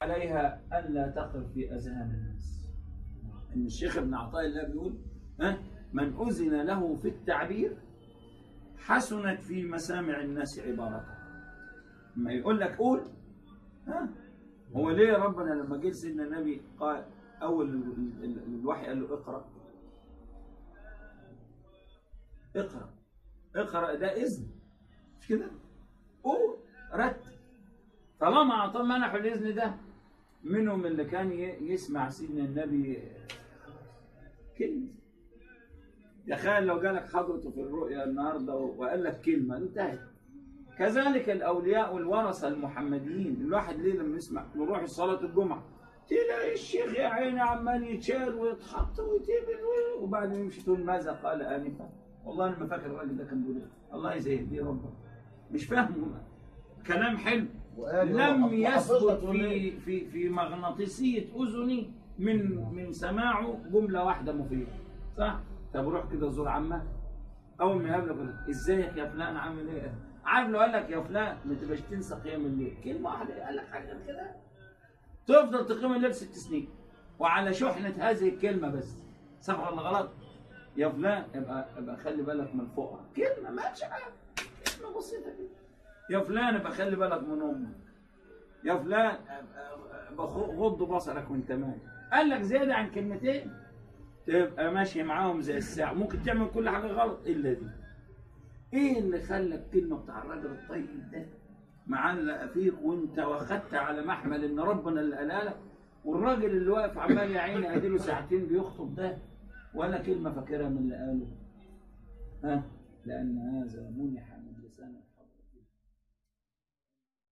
عليها ألا تقف في أذهان الناس إن الشيخ ابن عطاء الله بيقول ها من أذن له في التعبير حسنت في مسامع الناس عبارته ما يقول لك قول ها هو ليه ربنا لما جه سيدنا النبي قال أول ال- ال- الوحي قال له اقرأ اقرأ اقرأ ده إذن مش كده؟ قول رتب طالما أعطاه منحوا الإذن ده منهم اللي كان ي- يسمع سيدنا النبي كلمة تخيل لو جالك حضرته في الرؤيا النهارده وقال لك كلمة انتهت كذلك الأولياء والورثة المحمديين الواحد ليه لما يسمع نروح صلاة الجمعة تلاقي الشيخ يا عيني عمال يتشال ويتحط ويتبل وبعدين يمشي تقول ماذا قال آنفا والله أنا ما فاكر الراجل ده كان بيقول إيه الله يزيد ربنا مش فاهمه كلام حلو وقال لم وحفظنا يثبت تقول في إيه؟ في في مغناطيسيه اذني من من سماعه جمله واحده مفيده صح طب روح كده زور عمك اول ما يقابلك يقول لك، ازيك يا فلان عامل ايه عارف لو قال لك يا فلان ما تبقاش تنسى قيام الليل كلمه واحده قال لك حاجه غير كده تفضل تقيم الليل ست سنين وعلى شحنه هذه الكلمه بس صح ولا غلط يا فلان ابقى ابقى خلي بالك من الفقراء كلمه ما قالش حاجه كلمه بسيطه كده يا فلان ابقى خلي بالك من امك يا فلان ابقى خ- غض بصرك وانت ماشي قال لك زياده عن كلمتين تبقى ماشي معاهم زي الساعه ممكن تعمل كل حاجه غلط الا دي ايه اللي خلى الكلمه بتاع الراجل الطيب ده معلقه فيك وانت واخدت على محمل ان ربنا اللي قالها لك والراجل اللي واقف عمال يا عيني اديله ساعتين بيخطب ده ولا كلمه فاكرها من اللي قاله ها لان هذا منح